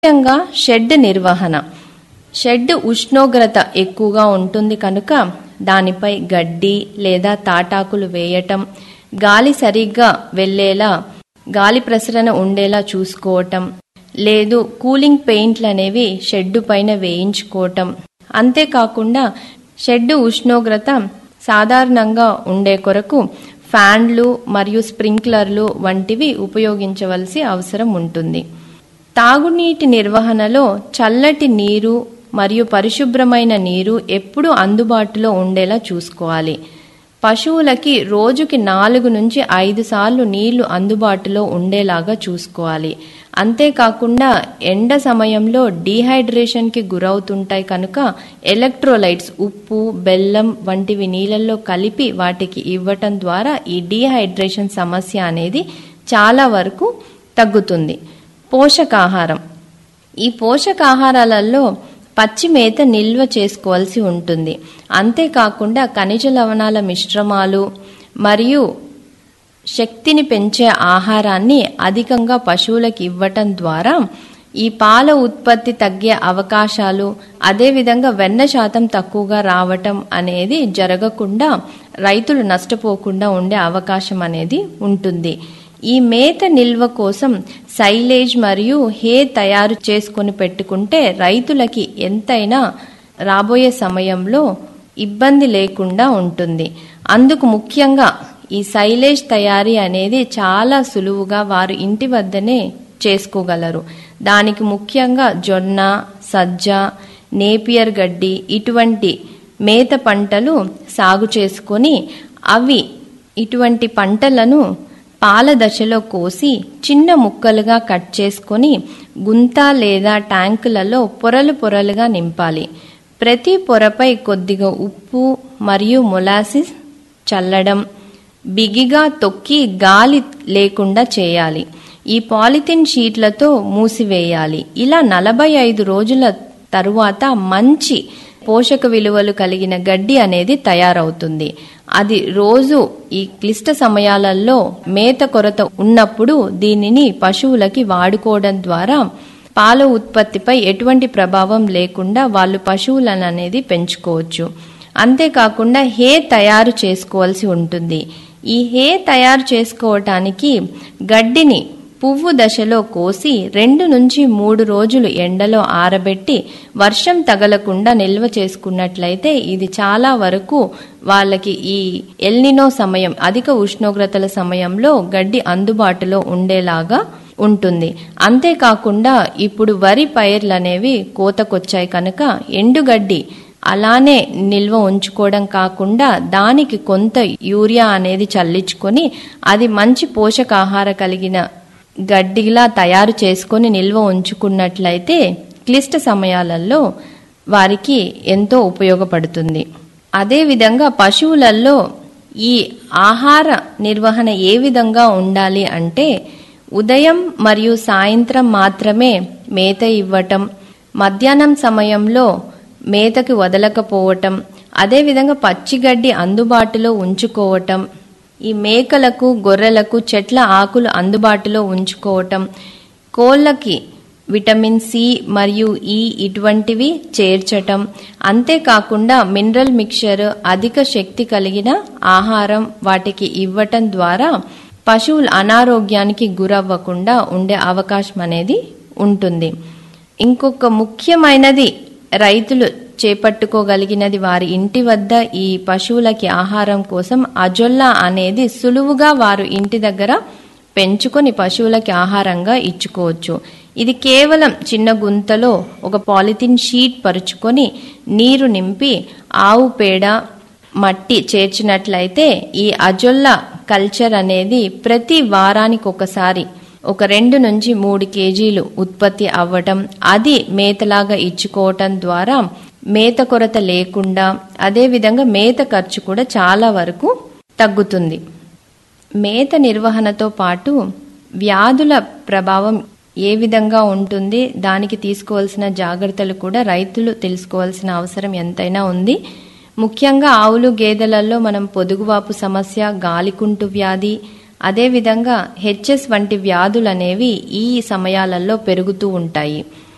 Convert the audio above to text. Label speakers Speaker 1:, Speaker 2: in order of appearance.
Speaker 1: ముఖ్యంగా షెడ్ నిర్వహణ షెడ్ ఉష్ణోగ్రత ఎక్కువగా ఉంటుంది కనుక దానిపై గడ్డి లేదా తాటాకులు వేయటం గాలి సరిగ్గా వెళ్ళేలా గాలి ప్రసరణ ఉండేలా చూసుకోవటం లేదు కూలింగ్ పెయింట్లు అనేవి షెడ్డు పైన వేయించుకోవటం అంతేకాకుండా షెడ్డు ఉష్ణోగ్రత సాధారణంగా ఉండే కొరకు ఫ్యాన్లు మరియు స్ప్రింక్లర్లు వంటివి ఉపయోగించవలసి అవసరం ఉంటుంది తాగునీటి నిర్వహణలో చల్లటి నీరు మరియు పరిశుభ్రమైన నీరు ఎప్పుడూ అందుబాటులో ఉండేలా చూసుకోవాలి పశువులకి రోజుకి నాలుగు నుంచి ఐదు సార్లు నీళ్లు అందుబాటులో ఉండేలాగా చూసుకోవాలి అంతేకాకుండా ఎండ సమయంలో డీహైడ్రేషన్కి గురవుతుంటాయి కనుక ఎలక్ట్రోలైట్స్ ఉప్పు బెల్లం వంటివి నీళ్ళల్లో కలిపి వాటికి ఇవ్వటం ద్వారా ఈ డీహైడ్రేషన్ సమస్య అనేది చాలా వరకు తగ్గుతుంది పోషకాహారం ఈ పోషకాహారాలలో పచ్చి మేత నిల్వ చేసుకోవాల్సి ఉంటుంది అంతేకాకుండా ఖనిజ లవణాల మిశ్రమాలు మరియు శక్తిని పెంచే ఆహారాన్ని అధికంగా పశువులకు ఇవ్వటం ద్వారా ఈ పాల ఉత్పత్తి తగ్గే అవకాశాలు అదేవిధంగా వెన్న శాతం తక్కువగా రావటం అనేది జరగకుండా రైతులు నష్టపోకుండా ఉండే అవకాశం అనేది ఉంటుంది ఈ మేత నిల్వ కోసం సైలేజ్ మరియు హే తయారు చేసుకొని పెట్టుకుంటే రైతులకి ఎంతైనా రాబోయే సమయంలో ఇబ్బంది లేకుండా ఉంటుంది అందుకు ముఖ్యంగా ఈ సైలేజ్ తయారీ అనేది చాలా సులువుగా వారు ఇంటి వద్దనే చేసుకోగలరు దానికి ముఖ్యంగా జొన్న సజ్జ నేపియర్ గడ్డి ఇటువంటి మేత పంటలు సాగు చేసుకొని అవి ఇటువంటి పంటలను పాల దశలో కోసి చిన్న ముక్కలుగా కట్ చేసుకొని గుంత లేదా ట్యాంకులలో పొరలు పొరలుగా నింపాలి ప్రతి పొరపై కొద్దిగా ఉప్పు మరియు మొలాసిస్ చల్లడం బిగిగా తొక్కి గాలి లేకుండా చేయాలి ఈ పాలిథిన్ షీట్లతో మూసివేయాలి ఇలా నలభై ఐదు రోజుల తరువాత మంచి పోషక విలువలు కలిగిన గడ్డి అనేది తయారవుతుంది అది రోజు ఈ క్లిష్ట సమయాలలో మేత కొరత ఉన్నప్పుడు దీనిని పశువులకి వాడుకోవడం ద్వారా పాల ఉత్పత్తిపై ఎటువంటి ప్రభావం లేకుండా వాళ్ళు పశువులను అనేది పెంచుకోవచ్చు అంతేకాకుండా హే తయారు చేసుకోవాల్సి ఉంటుంది ఈ హే తయారు చేసుకోవటానికి గడ్డిని పువ్వు దశలో కోసి రెండు నుంచి మూడు రోజులు ఎండలో ఆరబెట్టి వర్షం తగలకుండా నిల్వ చేసుకున్నట్లయితే ఇది చాలా వరకు వాళ్ళకి ఈ ఎల్నినో సమయం అధిక ఉష్ణోగ్రతల సమయంలో గడ్డి అందుబాటులో ఉండేలాగా ఉంటుంది అంతేకాకుండా ఇప్పుడు వరి పైర్లు అనేవి కోతకొచ్చాయి కనుక ఎండుగడ్డి అలానే నిల్వ ఉంచుకోవడం కాకుండా దానికి కొంత యూరియా అనేది చల్లించుకొని అది మంచి పోషకాహార కలిగిన గడ్డిలా తయారు చేసుకొని నిల్వ ఉంచుకున్నట్లయితే క్లిష్ట సమయాలలో వారికి ఎంతో ఉపయోగపడుతుంది అదేవిధంగా పశువులలో ఈ ఆహార నిర్వహణ ఏ విధంగా ఉండాలి అంటే ఉదయం మరియు సాయంత్రం మాత్రమే మేత ఇవ్వటం మధ్యాహ్నం సమయంలో మేతకి వదలకపోవటం అదేవిధంగా పచ్చిగడ్డి అందుబాటులో ఉంచుకోవటం ఈ మేకలకు గొర్రెలకు చెట్ల ఆకులు అందుబాటులో ఉంచుకోవటం కోళ్ళకి విటమిన్ సి మరియు ఈ ఇటువంటివి చేర్చటం అంతేకాకుండా మినరల్ మిక్చర్ అధిక శక్తి కలిగిన ఆహారం వాటికి ఇవ్వటం ద్వారా పశువులు అనారోగ్యానికి గురవ్వకుండా ఉండే అవకాశం అనేది ఉంటుంది ఇంకొక ముఖ్యమైనది రైతులు చేపట్టుకోగలిగినది వారి ఇంటి వద్ద ఈ పశువులకి ఆహారం కోసం అజొల్లా అనేది సులువుగా వారు ఇంటి దగ్గర పెంచుకొని పశువులకి ఆహారంగా ఇచ్చుకోవచ్చు ఇది కేవలం చిన్న గుంతలో ఒక పాలిథిన్ షీట్ పరుచుకొని నీరు నింపి ఆవు పేడ మట్టి చేర్చినట్లయితే ఈ అజొల్లా కల్చర్ అనేది ప్రతి వారానికి ఒకసారి ఒక రెండు నుంచి మూడు కేజీలు ఉత్పత్తి అవ్వటం అది మేతలాగా ఇచ్చుకోవటం ద్వారా మేత కొరత లేకుండా అదేవిధంగా మేత ఖర్చు కూడా చాలా వరకు తగ్గుతుంది మేత నిర్వహణతో పాటు వ్యాధుల ప్రభావం ఏ విధంగా ఉంటుంది దానికి తీసుకోవాల్సిన జాగ్రత్తలు కూడా రైతులు తెలుసుకోవాల్సిన అవసరం ఎంతైనా ఉంది ముఖ్యంగా ఆవులు గేదెలలో మనం పొదుగువాపు సమస్య గాలికుంటు వ్యాధి అదేవిధంగా హెచ్ఎస్ వంటి వ్యాధులు అనేవి ఈ సమయాలలో పెరుగుతూ ఉంటాయి